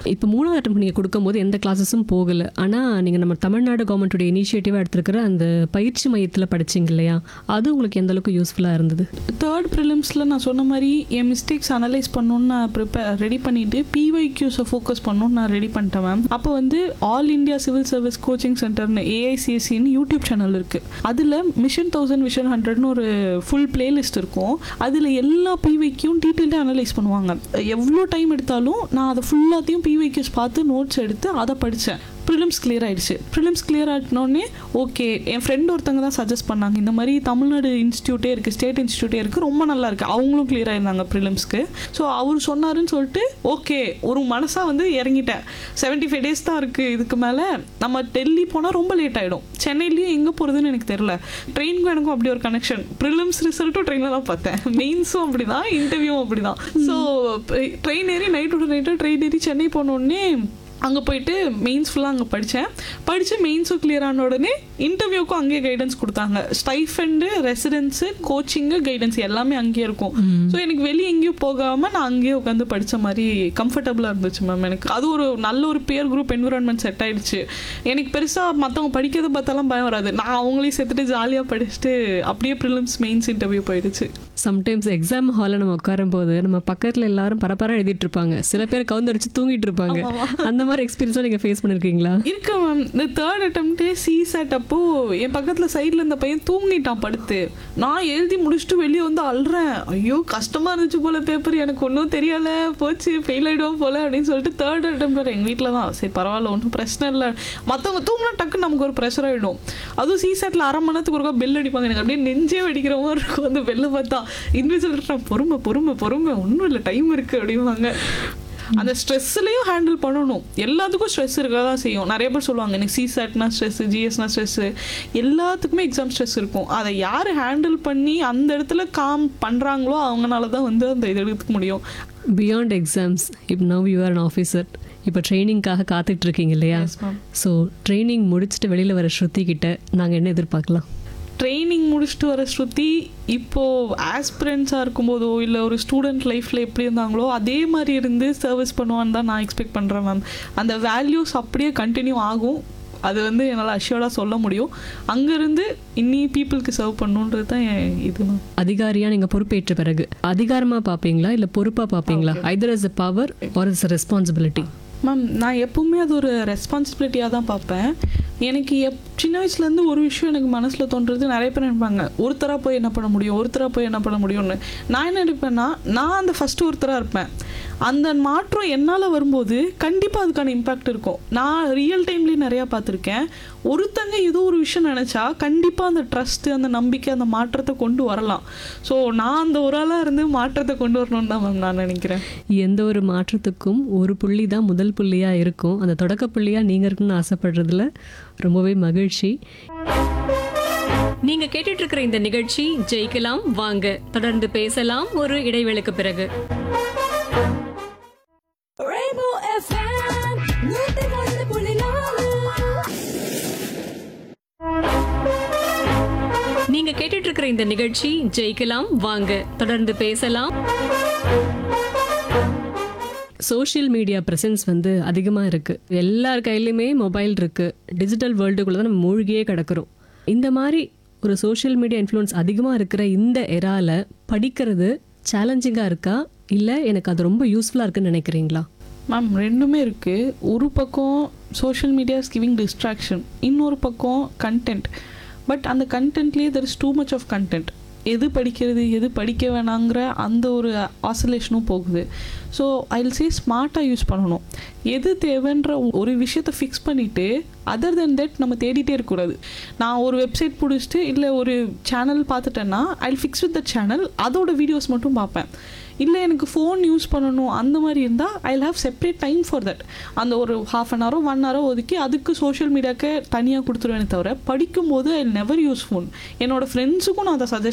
இப்போ மூணாவது அட்டம் நீங்கள் கொடுக்கும்போது எந்த கிளாஸஸும் போகலை ஆனால் நீங்கள் நம்ம தமிழ்நாடு கவர்மெண்ட்டுடைய இனிஷியேட்டிவாக எடுத்துருக்கிற அந்த பயிற்சி மையத்தில் படிச்சீங்க இல்லையா அது உங்களுக்கு எந்த அளவுக்கு யூஸ்ஃபுல்லாக இருந்தது தேர்ட் ப்ரிலிம்ஸில் நான் சொன்ன மாதிரி என் மிஸ்டேக்ஸ் அனலைஸ் பண்ணணும்னு நான் ப்ரிப்பேர் ரெடி பண்ணிவிட்டு பிஒய்க்யூஸை ஃபோக்கஸ் பண்ணணும்னு நான் ரெடி பண்ணிட்டேன் மேம் அப்போ வந்து all India civil service coaching சென்டர்னு ஏஐசிஎஸ்சின்னு யூடியூப் சேனல் இருக்குது அதில் மிஷன் தௌசண்ட் விஷன் ஹண்ட்ரட்னு ஒரு ஃபுல் பிளேலிஸ்ட் இருக்கும் அதில் எல்லா பிவைக்கும் டீட்டெயில்டாக அனலைஸ் பண்ணுவாங்க எவ்வளோ டைம் எடுத்தாலும் நான் அதை ஃபுல்லாத்தையும் பிவைக்யூஸ் பார்த்து நோட்ஸ் எடுத்து அதை படித்தேன் ப்ரிலிம்ஸ் கிளியர் ஆயிடுச்சு ப்ரிலிம்ஸ் கிளியர் ஆகிட்டோடனே ஓகே என் ஃப்ரெண்ட் ஒருத்தங்க தான் சஜஸ்ட் பண்ணாங்க இந்த மாதிரி தமிழ்நாடு இன்ஸ்டியூட்டே இருக்குது ஸ்டேட் இன்ஸ்டியூட்டே இருக்குது ரொம்ப நல்லா இருக்குது அவங்களும் கிளியர் ஆயிருந்தாங்க ப்ரிலிம்ஸ்க்கு ஸோ அவர் சொன்னாருன்னு சொல்லிட்டு ஓகே ஒரு மனசாக வந்து இறங்கிட்டேன் செவன்ட்டி ஃபைவ் டேஸ் தான் இருக்குது இதுக்கு மேலே நம்ம டெல்லி போனால் ரொம்ப லேட் ஆகிடும் சென்னையிலையும் எங்கே போகிறதுன்னு எனக்கு தெரில ட்ரெயினுக்கும் எனக்கும் அப்படி ஒரு கனெக்ஷன் ப்ரிலிம்ஸ் ரிசல்ட்டும் ட்ரெயினில் தான் பார்த்தேன் மெயின்ஸும் அப்படி தான் இன்டர்வியூவும் அப்படி தான் ஸோ ட்ரெயின் ஏறி நைட்டோட நைட்டு ட்ரெயின் ஏறி சென்னை போனோடனே அங்கே போயிட்டு மெயின்ஸ் ஃபுல்லாக அங்கே படித்தேன் படித்து மெயின்ஸும் கிளியர் ஆன உடனே இன்டர்வியூக்கும் அங்கேயே கைடன்ஸ் கொடுத்தாங்க ஸ்டைஃபண்டு ரெசிடென்ஸு கோச்சிங்கு கைடன்ஸ் எல்லாமே அங்கேயே இருக்கும் ஸோ எனக்கு வெளியே எங்கேயும் போகாமல் நான் அங்கேயே உட்காந்து படித்த மாதிரி கம்ஃபர்டபுளாக இருந்துச்சு மேம் எனக்கு அது ஒரு நல்ல ஒரு பியர் குரூப் என்விரான்மெண்ட் செட் ஆயிடுச்சு எனக்கு பெருசாக மற்றவங்க படிக்கிறத பார்த்தாலாம் பயம் வராது நான் அவங்களையும் சேர்த்துட்டு ஜாலியாக படிச்சுட்டு அப்படியே ப்ரிலிம்ஸ் மெயின்ஸ் இன்டர்வியூ போயிடுச்சு சம்டைம்ஸ் எக்ஸாம் ஹாலில் நம்ம உட்காரும்போது நம்ம பக்கத்தில் எல்லாரும் பரபரா எழுதிட்டு இருப்பாங்க சில பேர் கவுந்தடிச்சு தூங்கிட்டு இருப்பாங்க அந்த மாதிரி எக்ஸ்பீரியன்ஸும் நீங்கள் ஃபேஸ் பண்ணியிருக்கீங்களா இருக்கு மேம் இந்த தேர்ட் அட்டம்ப்டே சி செட் அப்போ என் பக்கத்தில் சைடில் இந்த பையன் தூங்கிட்டான் படுத்து நான் எழுதி முடிச்சுட்டு வெளியே வந்து அழுறேன் ஐயோ கஷ்டமாக இருந்துச்சு போல பேப்பர் எனக்கு ஒன்றும் தெரியல போச்சு ஃபெயில் ஆகிடுவோம் போல அப்படின்னு சொல்லிட்டு தேர்ட் அட்டம்ப்ட் எங்கள் வீட்டில் தான் சரி பரவாயில்ல ஒன்றும் பிரச்சனை இல்லை மற்றவங்க தூங்கினா டக்குன்னு நமக்கு ஒரு ப்ரெஷர் ஆகிடும் அதுவும் சி செட்டில் அரை மணி நேரத்துக்கு ஒருக்கா பெல் அடிப்பாங்க எனக்கு அப்படியே நெஞ்சே வெடிக்கிற மாதிரி இருக்கும் அந்த பெல்லு பார்த்தா இன்விஜுவல் பொறுமை பொறுமை பொறுமை ஒன்றும் இல்லை டைம் இருக்குது அப்படிம்பாங்க அந்த ஸ்ட்ரெஸ்லையும் ஹேண்டில் பண்ணணும் எல்லாத்துக்கும் ஸ்ட்ரெஸ் இருக்க தான் செய்யும் நிறைய பேர் சொல்லுவாங்க எனக்கு சிசாட்னா ஸ்ட்ரெஸ் ஜிஎஸ்னா ஸ்ட்ரெஸ் எல்லாத்துக்குமே எக்ஸாம் ஸ்ட்ரெஸ் இருக்கும் அதை யார் ஹேண்டில் பண்ணி அந்த இடத்துல காம் பண்ணுறாங்களோ அவங்கனால தான் வந்து அந்த இது எடுத்துக்க முடியும் பியாண்ட் எக்ஸாம்ஸ் இப்போ now you are an officer இப்போ ட்ரைனிங்காக காத்துட்டு இருக்கீங்க இல்லையா Yes, ma'am. ஸோ ட்ரைனிங் முடிச்சுட்டு வெளியில் வர ஸ்ருதி கிட்ட நாங்கள் என்ன எதிர்பார்க்கலாம் ட்ரைனிங் முடிச்சுட்டு வர ஸ்ருதி இப்போது ஆஸ்பிரண்ட்ஸாக இருக்கும்போதோ இல்லை ஒரு ஸ்டூடெண்ட் லைஃப்பில் எப்படி இருந்தாங்களோ அதே மாதிரி இருந்து சர்வீஸ் பண்ணுவான்னு தான் நான் எக்ஸ்பெக்ட் பண்ணுறேன் மேம் அந்த வேல்யூஸ் அப்படியே கண்டினியூ ஆகும் அது வந்து என்னால் அஷ்யூர்டாக சொல்ல முடியும் அங்கேருந்து இன்னி பீப்புளுக்கு சர்வ் பண்ணணுன்றது தான் என் இது மேம் அதிகாரியாக நீங்கள் பொறுப்பேற்ற பிறகு அதிகாரமாக பார்ப்பீங்களா இல்லை பொறுப்பாக பார்ப்பீங்களா either as a power or is a responsibility ma'am நான் எப்பவுமே அது ஒரு ரெஸ்பான்சிபிலிட்டியாக தான் பார்ப்பேன் எனக்கு எப் சின்ன வயசுலேருந்து ஒரு விஷயம் எனக்கு மனசில் தோன்றது நிறைய பேர் நினைப்பாங்க ஒருத்தராக போய் என்ன பண்ண முடியும் ஒருத்தராக போய் என்ன பண்ண முடியும்னு நான் என்ன நினைப்பேன்னா நான் அந்த ஃபஸ்ட்டு ஒருத்தராக இருப்பேன் அந்த மாற்றம் என்னால் வரும்போது கண்டிப்பாக அதுக்கான இம்பாக்ட் இருக்கும் நான் ரியல் டைம்லேயே நிறையா பார்த்துருக்கேன் ஒருத்தங்க ஏதோ ஒரு விஷயம் நினச்சா கண்டிப்பாக அந்த ட்ரஸ்ட்டு அந்த நம்பிக்கை அந்த மாற்றத்தை கொண்டு வரலாம் ஸோ நான் அந்த ஒரு ஆளாக இருந்து மாற்றத்தை கொண்டு வரணும்னு தான் மேம் நான் நினைக்கிறேன் எந்த ஒரு மாற்றத்துக்கும் ஒரு புள்ளி தான் முதல் புள்ளியாக இருக்கும் அந்த தொடக்க புள்ளியாக நீங்கள் இருக்கணும்னு ஆசைப்படுறதுல ரொம்பவே மகிழ்ச்சி நீங்க கேட்டுட்டு இருக்கிற இந்த நிகழ்ச்சி ஜெயிக்கலாம் வாங்க தொடர்ந்து பேசலாம் ஒரு இடைவேளைக்கு பிறகு Rainbow FM, நூத்தி ஒன்று புள்ளி நாலு. நீங்க கேட்டுட்டு இருக்கிற இந்த நிகழ்ச்சி ஜெயிக்கலாம் வாங்க தொடர்ந்து பேசலாம் சோஷியல் மீடியா ப்ரெசன்ஸ் வந்து அதிகமாக இருக்குது எல்லார் கையிலையுமே மொபைல் இருக்குது டிஜிட்டல் வேர்ல்டுக்குள்ளே தான் நம்ம மூழ்கியே கிடக்கிறோம் இந்த மாதிரி ஒரு சோஷியல் மீடியா இன்ஃப்ளூயன்ஸ் அதிகமாக இருக்கிற இந்த எரால படிக்கிறது சேலஞ்சிங்காக இருக்கா இல்லை எனக்கு அது ரொம்ப யூஸ்ஃபுல்லாக இருக்குன்னு நினைக்கிறீங்களா மேம் ரெண்டுமே இருக்குது ஒரு பக்கம் சோஷியல் மீடியாஸ் கிவிங் டிஸ்ட்ராக்ஷன் இன்னொரு பக்கம் கண்டென்ட் பட் அந்த கண்டென்ட்லேயே there is too much of content எது படிக்கிறது எது படிக்க வேணாங்கிற அந்த ஒரு ஆசோலேஷனும் போகுது ஸோ ஐல் சே ஸ்மார்ட்டாக யூஸ் பண்ணணும் எது தேவைன்ற ஒரு விஷயத்தை ஃபிக்ஸ் பண்ணிவிட்டு அதர் தென் தட் நம்ம தேடிட்டே இருக்கக்கூடாது நான் ஒரு வெப்சைட் பிடிச்சிட்டு இல்லை ஒரு சேனல் பார்த்துட்டேன்னா I fix with the channel அதோட வீடியோஸ் மட்டும் பார்ப்பேன் இல்லை எனக்கு ஃபோன் யூஸ் பண்ணணும் அந்த மாதிரி இருந்தால் I have separate time for that அந்த ஒரு ஹாஃப் அன் ஹவரோ ஒன் ஹவரோ ஒதுக்கி அதுக்கு சோஷியல் மீடியாவுக்கு தனியாக கொடுத்துருவேனே தவிர படிக்கும்போது ஐ நெவர் யூஸ் ஃபோன் என்னோட ஃப்ரெண்ட்ஸுக்கும் நான் அதை சஜஸ்ட்